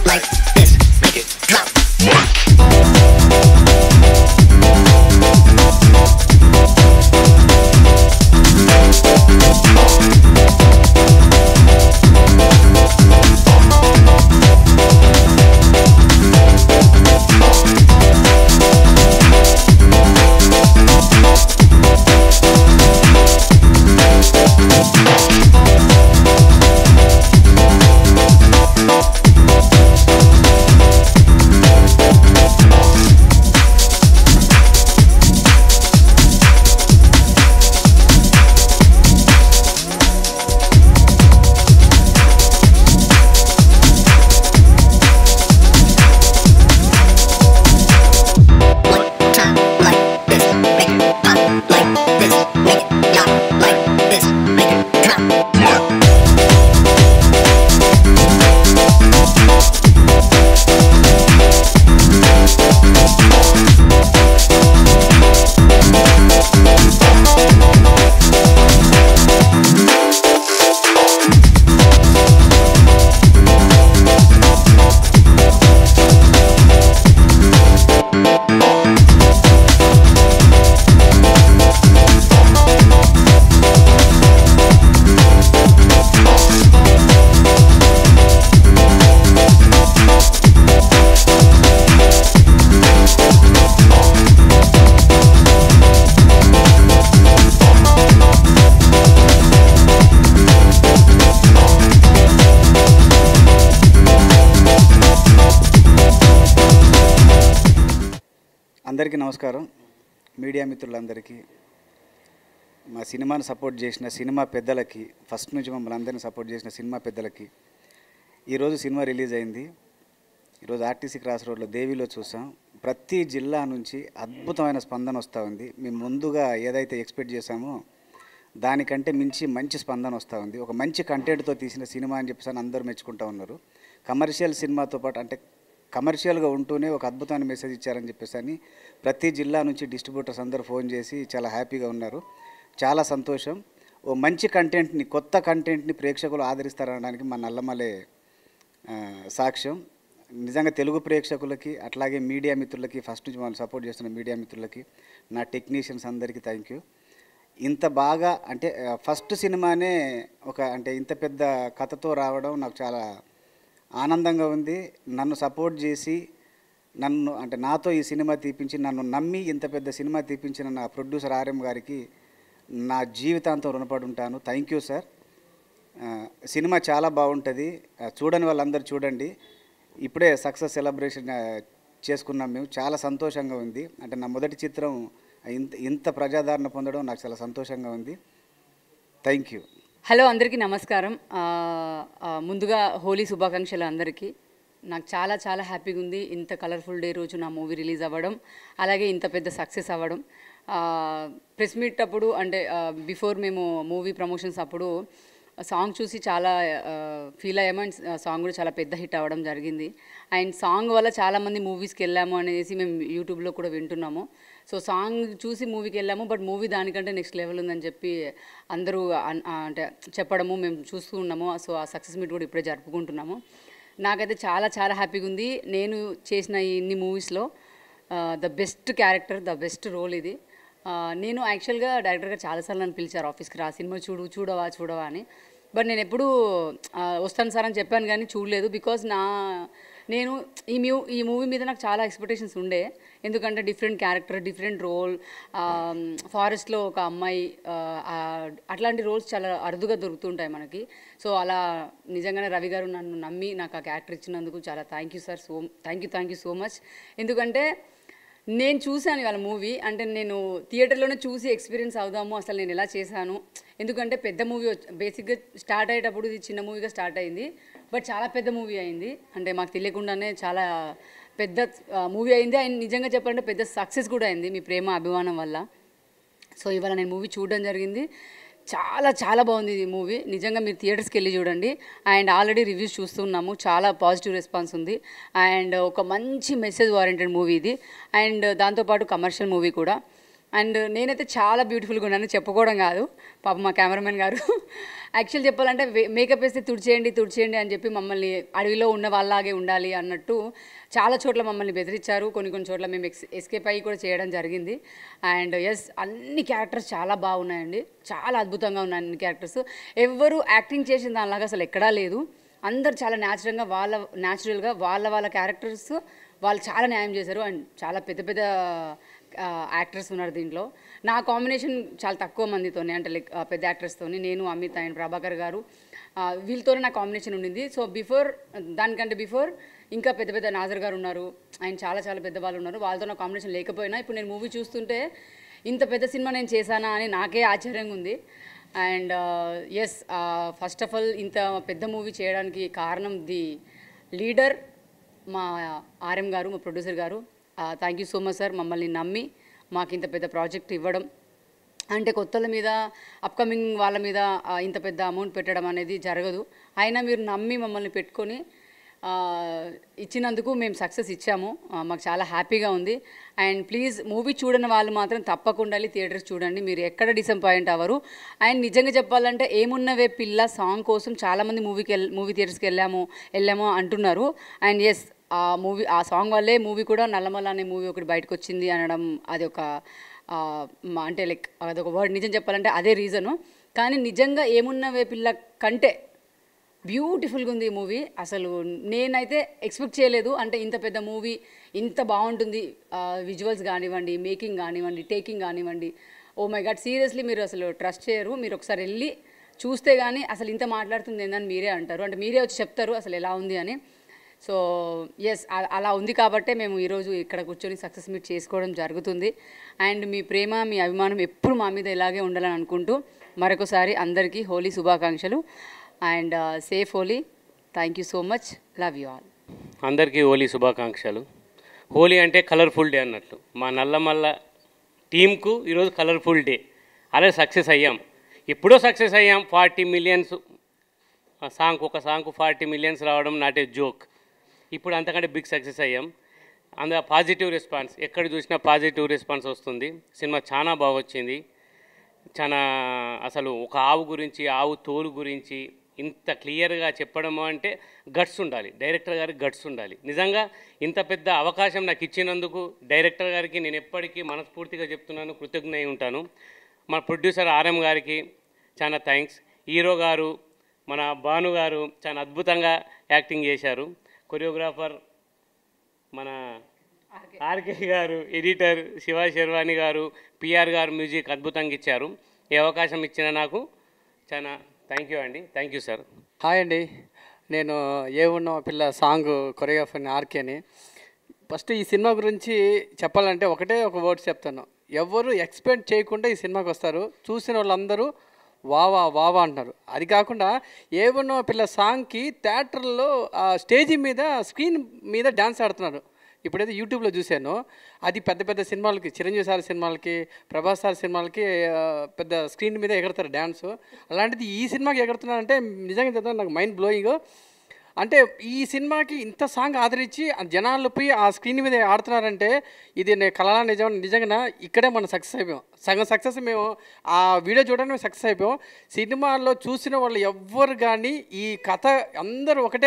like this. Make it drop. One time like this. Make it pop like this. Make it lock like this. Make it drop. అందరికీ నమస్కారం media మిత్రులందరికీ మా సినిమాను support చేసిన cinema పెద్దలకి first నుంచి మమ్మల్ని అందరినీ సపోర్ట్ చేసిన సినిమా పెద్దలకి ఈరోజు సినిమా రిలీజ్ అయింది ఈరోజు ఆర్టీసీ క్రాస్ రోడ్లో దేవిలో చూసాం ప్రతి జిల్లా నుంచి అద్భుతమైన స్పందన వస్తూ ఉంది మేము ముందుగా ఏదైతే ఎక్స్పెక్ట్ చేశామో దానికంటే మించి మంచి స్పందన వస్తూ ఉంది ఒక మంచి కంటెంట్తో తీసిన సినిమా అని చెప్పేసి అని అందరూ మెచ్చుకుంటూ ఉన్నారు కమర్షియల్ సినిమాతో పాటు అంటే కమర్షియల్గా ఉంటూనే ఒక అద్భుతమైన మెసేజ్ ఇచ్చారని చెప్పేసి అని ప్రతి జిల్లా నుంచి డిస్ట్రిబ్యూటర్స్ అందరూ ఫోన్ చేసి చాలా హ్యాపీగా ఉన్నారు చాలా సంతోషం ఓ మంచి కంటెంట్ని కొత్త కంటెంట్ని ప్రేక్షకులు ఆదరిస్తారనడానికి మా నల్లమలే ఆ, సాక్ష్యం నిజంగా తెలుగు ప్రేక్షకులకి అట్లాగే మీడియా మిత్రులకి ఫస్ట్ నుంచి మనం సపోర్ట్ చేస్తున్న మీడియా మిత్రులకి నా టెక్నీషియన్స్ అందరికీ థ్యాంక్ యూ ఇంత బాగా అంటే ఆ, ఫస్ట్ సినిమానే ఒక అంటే ఇంత పెద్ద కథతో రావడం నాకు చాలా ఆనందంగా ఉంది నన్ను సపోర్ట్ చేసి నన్ను అంటే నాతో ఈ సినిమా తీపించి నన్ను నమ్మి ఇంత పెద్ద సినిమా తీపించిన నా ప్రొడ్యూసర్ ఆర్ఎం గారికి నా జీవితాంతం రుణపడి ఉంటాను థ్యాంక్ యూ సార్ ఆ, సినిమా చాలా బాగుంటుంది ఆ, చూడని వాళ్ళందరూ చూడండి ఇప్పుడే సక్సెస్ సెలబ్రేషన్ ఆ, చేసుకున్నాం మేము చాలా సంతోషంగా ఉంది అంటే నా మొదటి చిత్రం ఇంత ఇంత ప్రజాదరణ పొందడం నాకు చాలా సంతోషంగా ఉంది థ్యాంక్ యూ హలో అందరికీ నమస్కారం ఆ, ఆ, ముందుగా హోలీ శుభాకాంక్షలు అందరికీ నాకు చాలా చాలా హ్యాపీగా ఉంది ఇంత కలర్ఫుల్ డే రోజు నా మూవీ రిలీజ్ అవ్వడం అలాగే ఇంత పెద్ద సక్సెస్ అవ్వడం ప్రెస్ మీట్ అప్పుడు అంటే బిఫోర్ మేము మూవీ ప్రమోషన్స్ అప్పుడు సాంగ్ చూసి చాలా ఫీల్ అయ్యాము అండ్ సాంగ్ కూడా చాలా పెద్ద హిట్ అవ్వడం జరిగింది అండ్ సాంగ్ వల్ల చాలామంది మూవీస్కి వెళ్ళాము అనేసి మేము యూట్యూబ్లో కూడా వింటున్నాము సో సాంగ్ చూసి మూవీకి వెళ్ళాము బట్ మూవీ దానికంటే నెక్స్ట్ లెవెల్ ఉందని చెప్పి అందరూ అన్- ఆ, అంటే చెప్పడము మేము చూస్తూ ఉన్నాము సో ఆ సక్సెస్ మీట్ కూడా ఇప్పుడే జరుపుకుంటున్నాము నాకైతే చాలా చాలా హ్యాపీగా ఉంది నేను చేసిన ఈ ఇన్ని మూవీస్లో the best character the best role ఇది ఆ, నేను యాక్చువల్గా డైరెక్టర్ గారు చాలాసార్లు నన్ను పిలిచారు ఆఫీస్కి రా సినిమా చూడు చూడవా చూడవా అని బట్ నేను ఎప్పుడూ ఆ, వస్తాను సార్ అని చెప్పాను కానీ చూడలేదు బికాజ్ నా నేను ఈ మ్యూ ఈ మూవీ మీద నాకు చాలా ఎక్స్పెక్టేషన్స్ ఉండే ఎందుకంటే డిఫరెంట్ క్యారెక్టర్ డిఫరెంట్ రోల్ ఫారెస్ట్లో ఒక అమ్మాయి ఆ, ఆ, అట్లాంటి రోల్స్ చాలా అరుదుగా దొరుకుతుంటాయి మనకి సో అలా నిజంగానే రవి గారు నన్ను నమ్మి నాకు ఆ క్యారెక్టర్ ఇచ్చినందుకు చాలా thank you sir so thank you thank you so much ఎందుకంటే నేను చూశాను ఇవాళ మూవీ అంటే నేను థియేటర్లోనే చూసి ఎక్స్పీరియన్స్ అవుదాము అసలు నేను ఎలా చేశాను ఎందుకంటే పెద్ద మూవీ బేసిక్గా స్టార్ట్ అయ్యేటప్పుడు ఇది చిన్న మూవీగా స్టార్ట్ అయింది బట్ చాలా పెద్ద మూవీ అయింది అంటే మాకు తెలియకుండానే చాలా పెద్ద మూవీ అయింది అండ్ నిజంగా చెప్పాలంటే పెద్ద సక్సెస్ కూడా అయింది మీ ప్రేమ అభిమానం వల్ల సో ఇవాళ నేను మూవీ చూడడం జరిగింది చాలా చాలా బాగుంది ఈ మూవీ నిజంగా మీరు థియేటర్స్కి వెళ్ళి చూడండి అండ్ ఆల్రెడీ రివ్యూస్ చూస్తున్నాము చాలా పాజిటివ్ రెస్పాన్స్ ఉంది అండ్ ఒక మంచి మెసేజ్ ఓరియంటెడ్ మూవీ ఇది అండ్ దాంతోపాటు కమర్షియల్ మూవీ కూడా అండ్ నేనైతే చాలా బ్యూటిఫుల్గా ఉన్నాను చెప్పుకోవడం కాదు పాప మా కెమెరామెన్ గారు యాక్చువల్ చెప్పాలంటే మేకప్ వేస్తే తుడిచేయండి తుడిచేయండి అని చెప్పి మమ్మల్ని అడవిలో ఉన్న వాళ్ళలాగే ఉండాలి అన్నట్టు చాలా చోట్ల మమ్మల్ని బెదిరించారు కొన్ని కొన్ని చోట్ల మేము ఎక్స్ ఎస్కేప్ అయ్యి కూడా చేయడం జరిగింది అండ్ ఎస్ అన్ని క్యారెక్టర్స్ చాలా బాగున్నాయండి చాలా అద్భుతంగా ఉన్నాయి అన్ని క్యారెక్టర్స్ ఎవరు యాక్టింగ్ చేసిన దానిలాగా అసలు ఎక్కడా లేదు అందరు చాలా న్యాచురల్గా వాళ్ళ న్యాచురల్గా వాళ్ళ వాళ్ళ క్యారెక్టర్స్ వాళ్ళు చాలా న్యాయం చేశారు అండ్ చాలా పెద్ద పెద్ద యాక్టర్స్ ఉన్నారు దీంట్లో నా కాంబినేషన్ చాలా తక్కువ మందితోనే అంటే లైక్ పెద్ద యాక్టర్స్తోని నేను అమిత్ అండ్ ప్రభాకర్ గారు ఆ, వీళ్ళతోనే నా కాంబినేషన్ ఉండింది సో బిఫోర్ దానికంటే బిఫోర్ ఇంకా పెద్ద పెద్ద నాజర్ గారు ఉన్నారు ఆయన చాలా చాలా పెద్ద వాళ్ళు ఉన్నారు వాళ్ళతో నా కాంబినేషన్ లేకపోయినా ఇప్పుడు నేను మూవీ చూస్తుంటే ఇంత పెద్ద సినిమా నేను చేశానా అని నాకే ఆశ్చర్యంగా ఉంది and yes first of all ఇంత పెద్ద మూవీ చేయడానికి కారణం ది లీడర్ మా ఆర్ఎం గారు మా ప్రొడ్యూసర్ గారు thank you so much sir మమ్మల్ని నమ్మి మాకు ఇంత పెద్ద ప్రాజెక్ట్ ఇవ్వడం అంటే కొత్తల మీద అప్కమింగ్ వాళ్ళ మీద ఆ, ఇంత పెద్ద అమౌంట్ పెట్టడం అనేది జరగదు అయినా మీరు నమ్మి మమ్మల్ని పెట్టుకొని ఆ, ఇచ్చినందుకు మేము సక్సెస్ ఇచ్చాము ఆ, మాకు చాలా హ్యాపీగా ఉంది అండ్ ప్లీజ్ మూవీ చూడని వాళ్ళు మాత్రం తప్పకుండా వెళ్ళి థియేటర్స్ చూడండి మీరు ఎక్కడ డిసప్పాయింట్ అవ్వరు అండ్ నిజంగా చెప్పాలంటే ఏమున్నవే పిల్ల సాంగ్ కోసం చాలామంది మూవీకి వెళ్ళ మూవీ థియేటర్స్కి వెళ్ళాము వెళ్ళాము అంటున్నారు అండ్ ఎస్ ఆ మూవీ ఆ సాంగ్ వల్లే మూవీ కూడా నల్లమల్ల అనే మూవీ ఒకటి బయటకు వచ్చింది అనడం అది ఒక ఆ, మ- అంటే లైక్ అదొక వర్డ్ నిజం చెప్పాలంటే అదే రీజను కానీ నిజంగా ఏమున్నవే పిల్ల కంటే బ్యూటిఫుల్గా ఉంది ఈ మూవీ అసలు నేనైతే ఎక్స్పెక్ట్ చేయలేదు అంటే ఇంత పెద్ద మూవీ ఇంత బాగుంటుంది విజువల్స్ కానివ్వండి మేకింగ్ కానివ్వండి టేకింగ్ కానివ్వండి ఓ మై గాడ్ సీరియస్లీ మీరు అసలు ట్రస్ట్ చేయరు మీరు ఒకసారి వెళ్ళి చూస్తే కానీ అసలు ఇంత మాట్లాడుతుంది ఏందని మీరే అంటారు అంటే మీరే వచ్చి చెప్తారు అసలు ఎలా ఉంది అని సో ఎస్ అలా ఉంది కాబట్టే మేము ఈరోజు ఇక్కడ కూర్చొని సక్సెస్ మీట్ చేసుకోవడం జరుగుతుంది అండ్ మీ ప్రేమ మీ అభిమానం ఎప్పుడు మా మీద ఇలాగే ఉండాలని అనుకుంటూ మరొకసారి అందరికీ హోలీ శుభాకాంక్షలు and safe Holi thank you so much love you all అందరికీ హోలీ శుభాకాంక్షలు హోలీ అంటే కలర్ఫుల్ డే అన్నట్లు మా నల్లమల్ల టీంకు ఈరోజు కలర్ఫుల్ డే అలాగే సక్సెస్ అయ్యాం ఎప్పుడో సక్సెస్ అయ్యాం ఫార్టీ మిలియన్స్ సాంగ్ ఒక సాంగ్కు ఫార్టీ మిలియన్స్ రావడం నాట్ ఏ జోక్ ఇప్పుడు అంతకంటే బిగ్ సక్సెస్ అయ్యాం అందు పాజిటివ్ రెస్పాన్స్ ఎక్కడ చూసినా పాజిటివ్ రెస్పాన్స్ వస్తుంది సినిమా చాలా బాగా వచ్చింది చాలా అసలు ఒక ఆవు గురించి ఆవు తోలు గురించి ఇంత క్లియర్గా చెప్పడము అంటే గట్స్ ఉండాలి డైరెక్టర్ గారికి గట్స్ ఉండాలి నిజంగా ఇంత పెద్ద అవకాశం నాకు ఇచ్చినందుకు డైరెక్టర్ గారికి నేను ఎప్పటికీ మనస్ఫూర్తిగా చెప్తున్నాను కృతజ్ఞ అయి ఉంటాను మన ప్రొడ్యూసర్ ఆర్ఎం గారికి చాలా థ్యాంక్స్ హీరో గారు మన భాను గారు చాలా అద్భుతంగా యాక్టింగ్ చేశారు కొరియోగ్రాఫర్ మన ఆర్కే గారు ఎడిటర్ శివ శర్వాణి గారు పిఆర్ గారు మ్యూజిక్ అద్భుతంగా ఇచ్చారు ఈ అవకాశం ఇచ్చిన నాకు చాలా థ్యాంక్ యూ అండి థ్యాంక్ యూ సార్ హాయ్ అండి నేను ఏ ఉన్న పిల్ల సాంగ్ కొరియోగ్రాఫర్ని ఆర్కేని ఫస్ట్ ఈ సినిమా గురించి చెప్పాలంటే ఒకటే ఒక వర్డ్స్ చెప్తాను ఎవరు ఎక్స్పెక్ట్ చేయకుండా ఈ సినిమాకి వస్తారు చూసిన వాళ్ళందరూ వావా వావా అంటున్నారు అది కాకుండా ఏ ఉన్న పిల్ల సాంగ్కి థియేటర్లో స్టేజీ మీద స్క్రీన్ మీద డ్యాన్స్ ఆడుతున్నారు ఇప్పుడైతే యూట్యూబ్లో చూశాను అది పెద్ద పెద్ద సినిమాలకి చిరంజీవి సార్ సినిమాలకి ప్రభాస్ సార్ సినిమాలకి ఆ, పెద్ద స్క్రీన్ మీద ఎగరతారు డ్యాన్స్ అలాంటిది ఈ సినిమాకి ఎగరుతున్నారంటే నిజంగా చెప్తాను నాకు మైండ్ బ్లోయింగ్ అంటే ఈ సినిమాకి ఇంత సాంగ్ ఆదరించి ఆ జనాలు పోయి ఆ స్క్రీన్ మీద ఆడుతున్నారంటే ఇది నేను కళ నిజం నిజంగా ఇక్కడే మనం సక్సెస్ అయిపోయాం సగం సక్సెస్ మేము ఆ వీడియో చూడడానికి సక్సెస్ అయిపోయాం సినిమాల్లో చూసిన వాళ్ళు ఎవ్వరు కానీ ఈ కథ అందరూ ఒకటే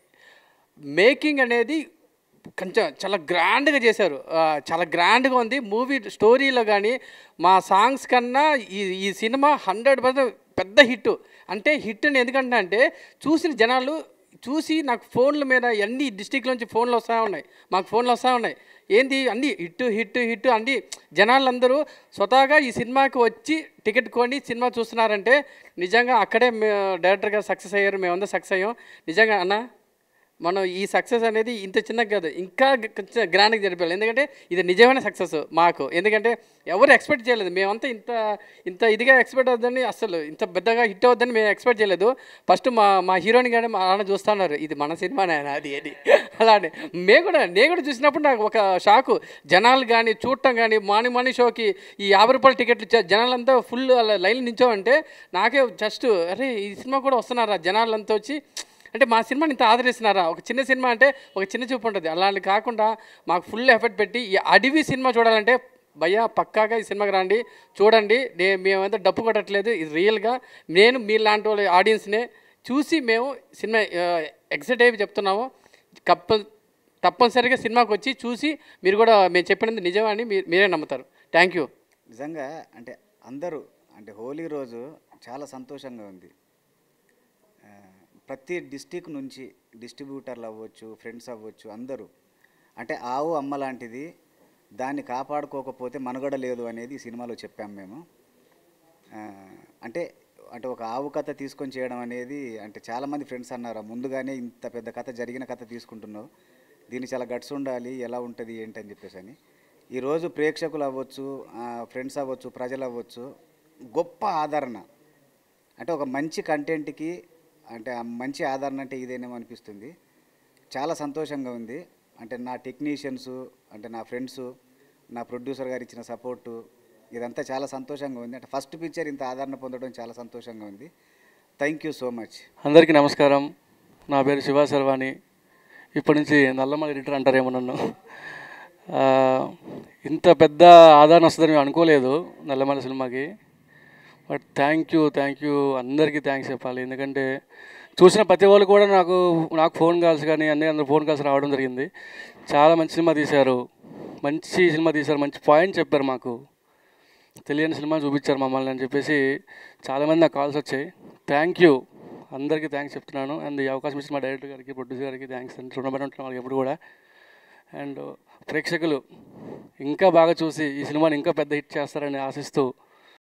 మేకింగ్ అనేది కొంచెం చాలా గ్రాండ్గా చేశారు ఆ, చాలా గ్రాండ్గా ఉంది మూవీ స్టోరీలో కానీ మా సాంగ్స్ కన్నా ఈ ఈ సినిమా హండ్రెడ్ పర్సెంట్ పెద్ద హిట్ అంటే హిట్ అని ఎందుకంటే అంటే చూసిన జనాలు చూసి నాకు ఫోన్ల మీద అన్ని డిస్టిక్ నుంచి ఫోన్లు వస్తూ ఉన్నాయి మాకు ఫోన్లు వస్తూ ఉన్నాయి ఏంది అన్ని హిట్ హిట్ హిట్ అన్ని జనాలందరూ స్వతహాగా ఈ సినిమాకి వచ్చి టికెట్ కొని సినిమా చూస్తున్నారంటే నిజంగా అక్కడే మే డైరెక్టర్ గారు సక్సెస్ అయ్యారు మేమందరం సక్సెస్ అయ్యాం నిజంగా అన్న మనం ఈ సక్సెస్ అనేది ఇంత చిన్నగా కాదు ఇంకా గ్రాండ్గా జరిపాలి ఎందుకంటే ఇది నిజమైన సక్సెస్ మాకు ఎందుకంటే ఎవరు ఎక్స్పెక్ట్ చేయలేదు మేమంతా ఇంత ఇంత ఇదిగా ఎక్స్పెక్ట్ అవుద్దని అసలు ఇంత పెద్దగా హిట్ అవుద్దని మేము ఎక్స్పెక్ట్ చేయలేదు ఫస్ట్ మా మా హీరోని కానీ మా నాన్న చూస్తున్నారు ఇది మన సినిమానే అది అది అలానే మేము కూడా నేను కూడా చూసినప్పుడు నాకు ఒక షాకు జనాలు కానీ చూడటం కానీ మార్నింగ్ మార్నింగ్ షోకి ఈ యాభై రూపాయల టికెట్లు ఇచ్చా జనాలంతా ఫుల్ లైన్ నించోమంటే నాకే జస్ట్ అరే ఈ సినిమా కూడా వస్తున్నారా జనాలంతా వచ్చి అంటే మా సినిమాని ఇంత ఆదరిస్తున్నారా ఒక చిన్న సినిమా అంటే ఒక చిన్న చూపు ఉంటుంది అలాంటి కాకుండా మాకు ఫుల్ ఎఫర్ట్ పెట్టి ఈ అడవి సినిమా చూడాలంటే భయ్యా పక్కాగా ఈ సినిమాకి రండి చూడండి నే మేమైతే డప్పు కొట్టట్లేదు ఇది రియల్గా నేను మీలాంటి వాళ్ళ ఆడియన్స్నే చూసి మేము సినిమా ఎగ్జైట్ అయ్యి చెప్తున్నాము కప్ప తప్పనిసరిగా సినిమాకి వచ్చి చూసి మీరు కూడా మేము చెప్పినది నిజమని మీరు మీరే నమ్ముతారు థ్యాంక్ యూ నిజంగా అంటే అందరూ అంటే హోలీ రోజు చాలా సంతోషంగా ఉంది ఆ, ప్రతి డిస్టిక్ నుంచి డిస్ట్రిబ్యూటర్లు అవ్వచ్చు ఫ్రెండ్స్ అవ్వచ్చు అందరూ అంటే ఆవు అమ్మ లాంటిది దాన్ని కాపాడుకోకపోతే మనుగడ లేదు అనేది ఈ సినిమాలో చెప్పాం మేము ఆ, అంటే అంటే ఒక ఆవు కథ తీసుకొని చేయడం అనేది అంటే చాలామంది ఫ్రెండ్స్ అన్నారు ముందుగానే ఇంత పెద్ద కథ జరిగిన కథ తీసుకుంటున్నావు దీన్ని చాలా గట్స్ ఉండాలి ఎలా ఉంటుంది ఏంటి అని చెప్పేసి అని ఈరోజు ప్రేక్షకులు అవ్వచ్చు ఫ్రెండ్స్ అవ్వచ్చు ప్రజలు అవ్వచ్చు గొప్ప ఆదరణ అంటే ఒక మంచి కంటెంట్కి అంటే ఆ మంచి ఆదరణ అంటే ఇదేనేమో అనిపిస్తుంది చాలా సంతోషంగా ఉంది అంటే నా టెక్నీషియన్స్ అంటే నా ఫ్రెండ్స్ నా ప్రొడ్యూసర్ గారు ఇచ్చిన సపోర్టు ఇదంతా చాలా సంతోషంగా ఉంది అంటే ఫస్ట్ పిక్చర్ ఇంత ఆదరణ పొందడం చాలా సంతోషంగా ఉంది థ్యాంక్ యూ సో మచ్ అందరికీ నమస్కారం నా పేరు శివ శర్వాణి ఇప్పటి నుంచి నల్లమల ఎడిటర్ అంటారేమో నన్ను ఆ, ఇంత పెద్ద ఆదరణ వస్తుందని మేము అనుకోలేదు నల్లమల సినిమాకి but thank you thank you అందరికీ థ్యాంక్స్ చెప్పాలి ఎందుకంటే చూసిన ప్రతి వాళ్ళు కూడా నాకు నాకు ఫోన్ కాల్స్ కానీ అన్ని అందరు ఫోన్ కాల్స్ రావడం జరిగింది చాలా మంచి సినిమా తీశారు మంచి సినిమా తీశారు మంచి పాయింట్ చెప్పారు మాకు తెలియని సినిమా చూపించారు మమ్మల్ని అని చెప్పేసి చాలామంది నాకు కాల్స్ వచ్చాయి థ్యాంక్ యూ అందరికీ థ్యాంక్స్ చెప్తున్నాను అండ్ ఈ అవకాశం ఇచ్చిన మా డైరెక్టర్ గారికి ప్రొడ్యూసర్ గారికి థ్యాంక్స్ అండి రుణపడి ఉంటున్నాను వాళ్ళకి ఎప్పుడు కూడా అండ్ ప్రేక్షకులు ఇంకా బాగా చూసి ఈ సినిమాని ఇంకా పెద్ద హిట్ చేస్తారని ఆశిస్తూ